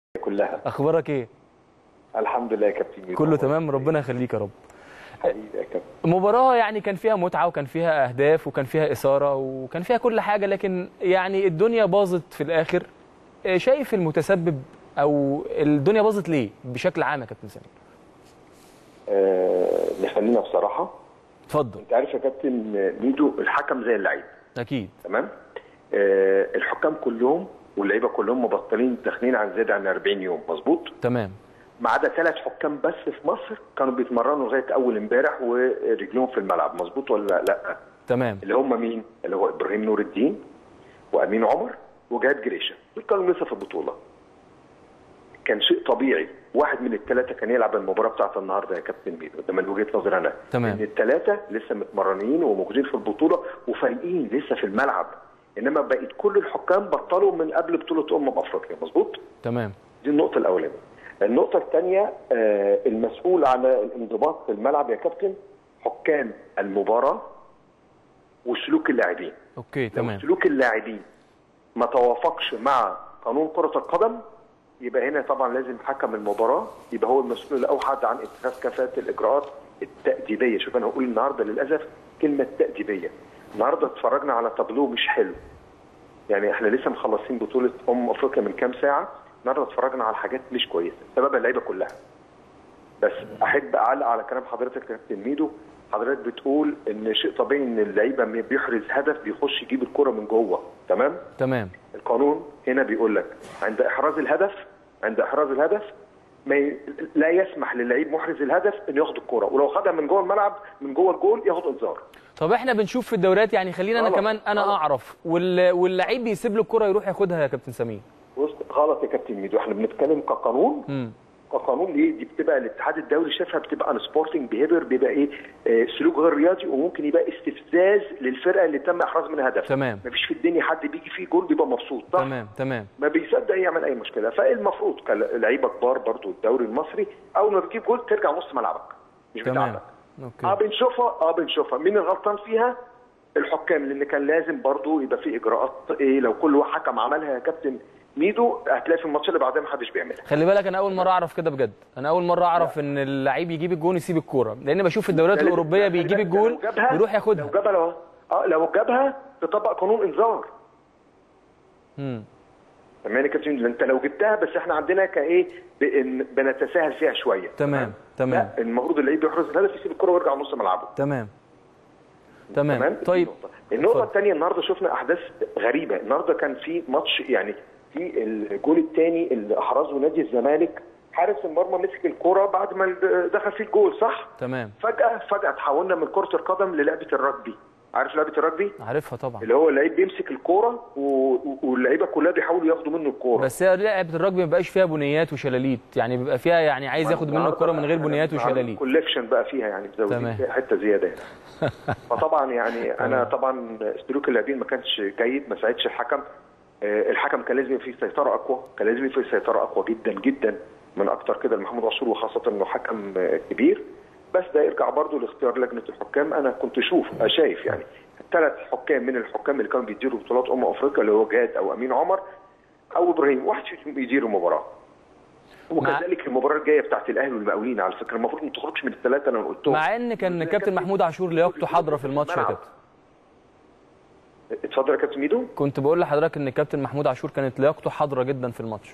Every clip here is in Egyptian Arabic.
كلها اخبارك ايه الحمد لله يا كابتن ميدو. كله تمام ربنا يخليك يا رب حبيبي يا كابتن مباراة يعني كان فيها متعة وكان فيها أهداف وكان فيها إثارة وكان فيها كل حاجة لكن يعني الدنيا باظت في الآخر آه، شايف المتسبب أو الدنيا باظت ليه بشكل عام يا كابتن سامي آه نخلينا بصراحه اتفضل انت عارف يا كابتن ميدو الحكم زي اللعيب أكيد تمام آه الحكام كلهم واللعيبه كلهم مبطلين داخلين عن زياده عن 40 يوم مظبوط تمام ما عدا ثلاث حكام بس في مصر كانوا بيتمرنوا لغايه اول امبارح ورجلهم في الملعب مظبوط ولا لا تمام اللي هم مين اللي هو ابراهيم نور الدين وامين عمر وجهاد جريشه دول كانوا لسه في البطوله كان شيء طبيعي واحد من الثلاثه كان يلعب المباراه بتاعت النهارده يا كابتن ميدو ده من وجهه نظري انا تمام. ان الثلاثه لسه متمرنين وموجودين في البطوله وفايقين لسه في الملعب انما بقيت كل الحكام بطلوا من قبل بطوله امم افريقيا مظبوط تمام دي النقطة الأولانية. النقطة الثانية آه، المسؤول على الانضباط في الملعب يا كابتن حكام المباراة وسلوك اللاعبين. أوكي لو تمام سلوك اللاعبين ما توافقش مع قانون كرة القدم يبقى هنا طبعا لازم حكم المباراة يبقى هو المسؤول الأوحد عن اتخاذ كافة الإجراءات التأديبية، شوف أنا هقول النهارده للأسف كلمة تأديبية. النهارده اتفرجنا على تابلو مش حلو. يعني احنا لسه مخلصين بطولة أمم أفريقيا من كام ساعة، النهارده اتفرجنا على حاجات مش كويسة، سبب اللعيبة كلها. بس أحب أعلق على كلام حضرتك يا كابتن ميدو، حضرتك بتقول إن شيء طبيعي إن اللعيبة لما بيحرز هدف بيخش يجيب الكرة من جوه، تمام؟ تمام القانون هنا بيقول لك عند احراز الهدف عند احراز الهدف ما ي... لا يسمح للعيب محرز الهدف انه ياخد الكرة ولو خدها من جوه الملعب من جوه الجول ياخد انذار طب احنا بنشوف في الدوريات يعني خلينا انا غلط، كمان انا غلط. اعرف وال... واللعيب بيسيب له الكرة يروح ياخدها يا كابتن سمير وسط- غلط يا كابتن ميدو احنا بنتكلم كقانون امم كقانون ليه دي بتبقى الاتحاد الدولي شافها بتبقى ان سبورتنج بيهيفير بيبقى ايه آه سلوك غير رياضي وممكن يبقى استفزاز للفرقه اللي تم احراز منها هدف تمام. مفيش في الدنيا حد بيجي فيه جول بيبقى مبسوط صح تمام تمام ما بيصدق يعمل اي مشكله فالمفروض كلعيبه كبار برضو الدوري المصري اول ما بتجيب جول ترجع نص ملعبك مش تمام بتاعتك اه اوكي بنشوفها اه بنشوفها مين الغلطان فيها الحكام لان كان لازم برضو يبقى في اجراءات ايه لو كل واحد حكم عملها يا كابتن ميدو هتلاقي في الماتش اللي بعدها محدش بيعملها خلي بالك انا اول مره اعرف كده بجد انا اول مره اعرف ان اللعيب يجيب الجون يسيب الكوره لان بشوف في الدوريات ده لازم- الاوروبيه خلي بيجيب بالك الجول لو جابها- يروح لو ياخدها جابها لو اه لو جابها تطبق قانون انذار امم تمام يا كابتن انت لو جبتها بس احنا عندنا كايه بن- بنتساهل فيها شويه تمام تمام لا المفروض اللعيب يحرز الهدف يسيب الكره ويرجع نص ملعبه تمام تمام تمام طيب النقطة. النقطة اتفضل. الثانية النهارده شفنا أحداث غريبة، النهارده كان في ماتش يعني في الجول الثاني اللي أحرزه نادي الزمالك حارس المرمى مسك الكرة بعد ما دخل فيه الجول صح؟ تمام فجأة فجأة تحولنا من كرة القدم للعبة الرجبي، عارف لعبة الرجبي؟ عارفها طبعا اللي هو اللعيب بيمسك الكرة و- و- واللعيبة كلها بيحاولوا ياخدوا منه الكرة بس هي لعبه الرجبي ما بيبقاش فيها بنيات وشلاليت يعني بيبقى فيها يعني عايز ياخد منه الكره من غير بنيات وشلاليت كولكشن بقى فيها يعني مزودين تمام. فيها حته زياده يعني. فطبعا يعني انا طبعا سلوك اللاعبين ما كانش جيد ما ساعدش الحكم آه، الحكم كان لازم يبقى فيه سيطره اقوى كان لازم يبقى فيه سيطره اقوى جدا جدا من اكتر كده لمحمود عاشور وخاصه انه حكم آه، كبير بس ده يرجع برضه لاختيار لجنه الحكام انا كنت شوف شايف يعني ثلاث حكام من الحكام اللي كانوا بيديروا بطولات امم افريقيا اللي هو جهاد او امين عمر او ابراهيم واحد فيهم بيدير المباراه وكذلك المباراه الجايه بتاعت الاهلي والمقاولين على فكره المفروض ما تخرجش من الثلاثه اللي انا قلتهم مع ان كان كابتن محمود عاشور لياقته حاضره في الماتش يا كابتن اتفضل يا كابتن ميدو كنت بقول لحضرتك ان كابتن محمود عاشور كانت لياقته حاضره جدا في الماتش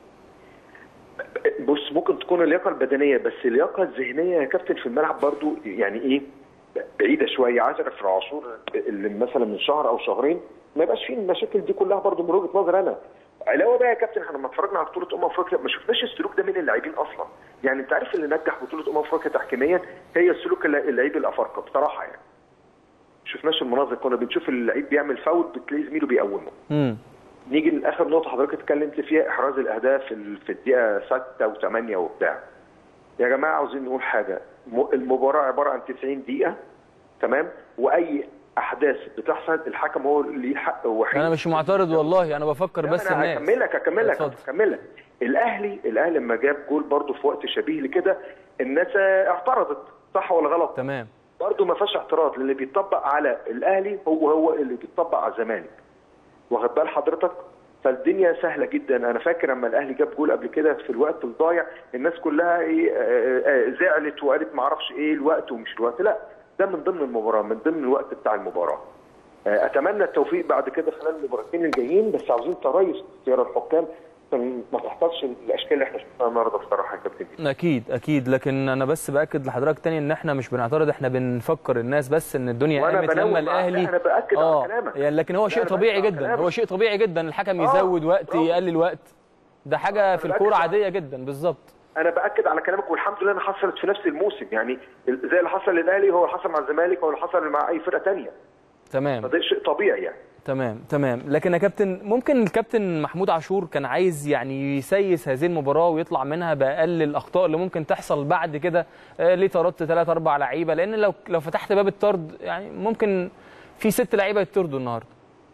بص ممكن تكون اللياقه البدنيه بس اللياقه الذهنيه يا كابتن في الملعب برضو يعني ايه بعيده شويه عايز اعرف في عاشور اللي مثلا من شهر او شهرين ما يبقاش فيه المشاكل دي كلها برضو من وجهه نظر انا علاوه بقى يا كابتن احنا لما اتفرجنا على بطوله امم افريقيا ما شفناش السلوك ده من اللاعبين اصلا يعني انت عارف اللي نجح بطوله امم افريقيا تحكيميا هي سلوك اللعيب الافارقه بصراحه يعني شفناش المناظر كنا بنشوف اللعيب بيعمل فاول بتلاقي زميله بيقومه امم نيجي لاخر نقطه حضرتك اتكلمت فيها احراز الاهداف في ال- في الدقيقه 6 و8 وبتاع يا جماعه عاوزين نقول حاجه م- المباراه عباره عن 90 دقيقه تمام واي احداث بتحصل الحكم هو اللي ليه حق وحيد انا مش معترض والله انا بفكر لا، بس انا الناس هكملك هكملك اتفضل. هكملك الاهلي الاهلي لما جاب جول برضه في وقت شبيه لكده الناس اعترضت صح ولا غلط تمام برضه ما فيهاش اعتراض لان اللي بيطبق على الاهلي هو هو اللي بيطبق على الزمالك واخد بال حضرتك فالدنيا سهله جدا انا فاكر لما الاهلي جاب جول قبل كده في الوقت الضايع الناس كلها ايه آه، آه، زعلت وقالت ما اعرفش ايه الوقت ومش الوقت لا ده من ضمن المباراه من ضمن الوقت بتاع المباراه آه، اتمنى التوفيق بعد كده خلال المباراتين الجايين بس عاوزين تريث اختيار الحكام عشان ما تحصلش الاشكال اللي احنا شفناها النهارده بصراحه يا كابتن اكيد اكيد لكن انا بس باكد لحضرتك تاني ان احنا مش بنعترض احنا بنفكر الناس بس ان الدنيا وأنا قامت بنوه لما معاك. الاهلي لا، أنا بأكد على اه كلامك. يعني لكن هو لا، شيء أنا طبيعي بأكد على جدا كلامك. هو شيء طبيعي جدا الحكم آه، يزود وقت برافو. يقلل وقت ده حاجه أنا في بأكد الكوره على- عاديه جدا بالظبط انا باكد على كلامك والحمد لله انها حصلت في نفس الموسم يعني زي اللي حصل للاهلي هو اللي حصل مع الزمالك هو اللي حصل مع اي فرقه ثانيه تمام فده شيء طبيعي يعني تمام تمام لكن يا كابتن ممكن الكابتن محمود عاشور كان عايز يعني يسيس هذه المباراه ويطلع منها باقل الاخطاء اللي ممكن تحصل بعد كده آه، ليه طردت ثلاث اربع لعيبه لان لو لو فتحت باب الطرد يعني ممكن في ست لعيبه يطردوا النهارده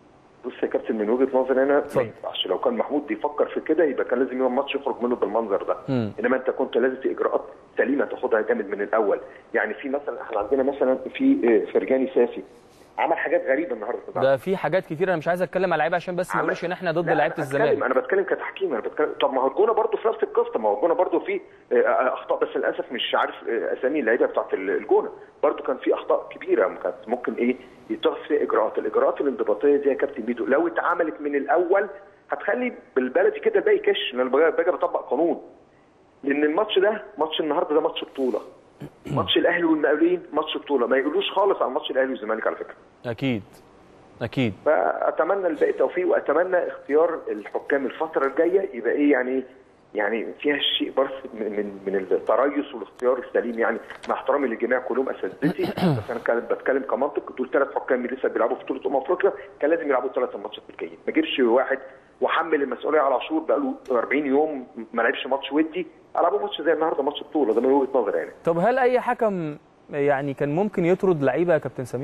بص يا كابتن من وجهه نظري انا ما اتفضل. ينفعش لو كان محمود بيفكر في كده يبقى كان لازم يوم ماتش يخرج منه بالمنظر ده مم. انما انت كنت لازم في اجراءات سليمه تاخدها جامد من الاول يعني في مثلا احنا عندنا مثلا في آه، فرجاني ساسي عمل حاجات غريبه النهارده طبعا ده في حاجات كتير انا مش عايز اتكلم على لعيبه عشان بس ما عمل- نقولش ان احنا ضد لا، لعيبه أنا بتكلم- الزمالك انا بتكلم كتحكيم انا بتكلم طب ما هو الجونه برضه في نفس القصه ما هو الجونه برضه في آه، اخطاء بس للاسف مش عارف آه، اسامي اللعيبه بتاعت الجونه برضه كان في اخطاء كبيره كانت ممكن ايه يتخذ فيها اجراءات الاجراءات الانضباطيه دي يا كابتن ميدو لو اتعملت من الاول هتخلي بالبلدي كده الباقي كش انا باجي باجي بطبق قانون لان الماتش ده ماتش النهارده ده ماتش بطوله ماتش الاهلي والمقاولين ماتش بطوله ما يقولوش خالص عن ماتش الاهلي والزمالك على فكره اكيد اكيد فاتمنى الباقي توفيق واتمنى اختيار الحكام الفتره الجايه يبقى ايه يعني يعني فيها شيء بس من من من التريث والاختيار السليم يعني مع احترامي للجميع كلهم اساتذتي بس انا كان بتكلم كمنطق دول ثلاث حكام لسه بيلعبوا في بطوله امم افريقيا كان لازم يلعبوا الثلاث الماتشات الجايين ما اجيبش واحد واحمل المسؤوليه على عاشور بقى له 40 يوم ما لعبش ماتش ودي العبوا ماتش زي النهارده ماتش بطوله ده من وجهه نظري يعني طب هل اي حكم يعني كان ممكن يطرد لعيبه يا كابتن سمير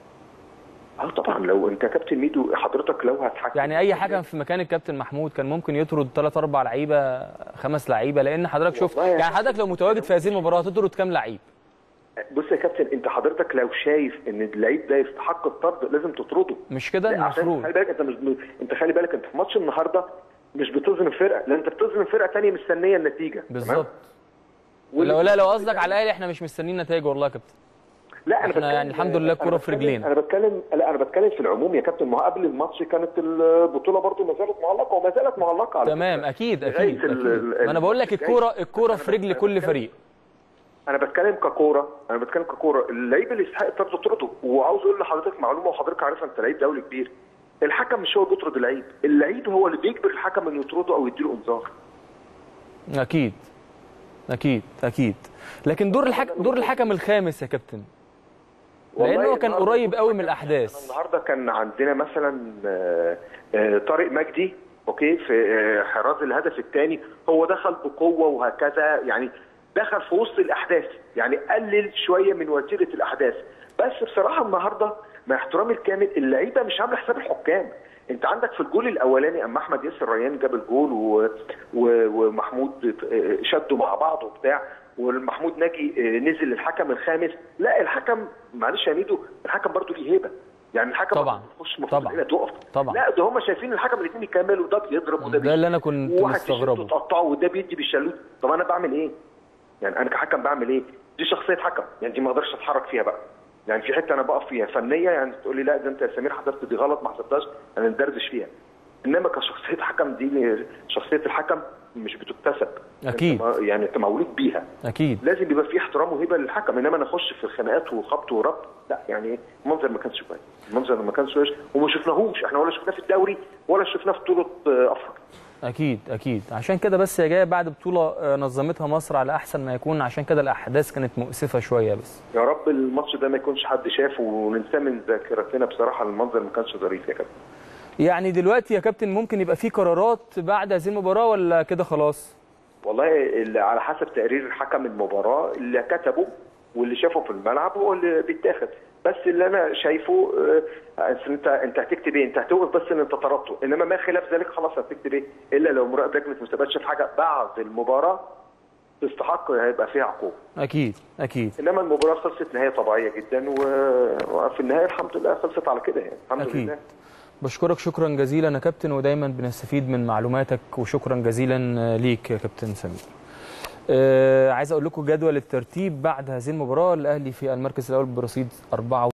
اه طبعا لو انت كابتن ميدو حضرتك لو هتحكم يعني اي حكم في مكان الكابتن محمود كان ممكن يطرد ثلاث اربع لعيبه خمس لعيبه لان حضرتك شفت والله يا يعني حضرتك لو متواجد في هذه المباراه هتطرد كام لعيب بص يا كابتن انت حضرتك لو شايف ان اللعيب ده يستحق الطرد لازم تطرده مش كده لا، عشان المفروض خلي بالك انت مش انت خلي بالك انت في ماتش النهارده مش بتظلم فرقه لا انت بتظلم فرقه ثانيه مستنيه النتيجه تمام؟ بالظبط واللي- لو لا لو قصدك على الاهلي احنا مش مستنيين نتائج والله يا كابتن لا انا احنا بتكلم يعني الحمد لله أنا الكرة في بتكلم- رجلينا. انا بتكلم لا انا بتكلم في العموم يا كابتن ما هو قبل الماتش كانت البطوله برضو ما زالت معلقه وما زالت معلقه على تمام فكرة. اكيد لغاية اكيد ال- اكيد ال- ما انا بقول لك الجاي. الكوره الكوره أنا في رجل بتكلم- كل فريق انا بتكلم ككوره انا بتكلم ككوره اللعيب اللي يستحق الطرد اطرده وعاوز اقول لحضرتك معلومه وحضرتك عارفها انت لعيب دولي كبير الحكم مش هو اللي بيطرد اللعيب اللعيب هو اللي بيجبر الحكم انه يطرده او يديله انذار اكيد اكيد اكيد لكن دور الحكم دور الحكم الخامس يا كابتن لانه والله كان النهاردة قريب كنت قوي من فاكر- الاحداث النهارده كان عندنا مثلا آه، آه، طارق مجدي اوكي في آه، حراز الهدف الثاني هو دخل بقوه وهكذا يعني دخل في وسط الاحداث يعني قلل شويه من وتيره الاحداث بس بصراحه النهارده مع احترامي الكامل اللعيبه مش عامله حساب الحكام انت عندك في الجول الاولاني اما احمد ياسر ريان جاب الجول و... و... ومحمود آه، شدوا مع بعض وبتاع والمحمود ناجي آه، نزل الحكم الخامس لا الحكم معلش يا ميدو الحكم برضه ليه هيبه يعني الحكم طبعا. تخش المفروض طبعا. هنا تقف طبعا. لا ده هم شايفين الحكم الاثنين يكملوا ده بيضرب وده ده اللي انا كنت وواحد يشده مستغربه تقطعه وده بيدي بالشلوت طب انا بعمل ايه؟ يعني انا كحكم بعمل ايه؟ دي شخصيه حكم يعني دي ما اقدرش اتحرك فيها بقى يعني في حته انا بقف فيها فنيه يعني تقول لي لا ده انت يا سمير حسبت دي غلط ما حسبتهاش انا ندردش فيها انما كشخصيه حكم دي شخصيه الحكم مش بتكتسب أكيد. انت ما- يعني انت مولود بيها اكيد لازم يبقى في احترام وهبه للحكم انما انا اخش في خناقات وخبط وربط لا يعني المنظر ما كانش كويس المنظر ما كانش كويس وما شفناهوش احنا ولا شفناه في الدوري ولا شفناه في بطوله آه، افريقيا اكيد اكيد عشان كده بس هي جايه بعد بطوله آه، نظمتها مصر على احسن ما يكون عشان كده الاحداث كانت مؤسفه شويه بس يا رب الماتش ده ما يكونش حد شافه وننساه من ذاكرتنا بصراحه المنظر ما كانش ظريف يا كابتن يعني دلوقتي يا كابتن ممكن يبقى في قرارات بعد هذه المباراه ولا كده خلاص والله اللي على حسب تقرير حكم المباراه اللي كتبه واللي شافه في الملعب هو اللي بيتاخد بس اللي انا شايفه آه، أصل انت انت هتكتب ايه؟ انت هتوقف بس ان انت طردته انما ما خلاف ذلك خلاص هتكتب ايه؟ الا لو مراقب لجنه المسابقات شاف حاجه بعد المباراه تستحق هيبقى فيها عقوبه اكيد اكيد انما المباراه خلصت نهايه طبيعيه جدا و... وفي النهايه الحمد لله خلصت على كده يعني الحمد أكيد. لله بشكرك شكرا جزيلا يا كابتن ودايما بنستفيد من معلوماتك وشكرا جزيلا ليك يا كابتن سمير آه عايز اقول لكم جدول الترتيب بعد هذه المباراه الاهلي في المركز الاول برصيد 4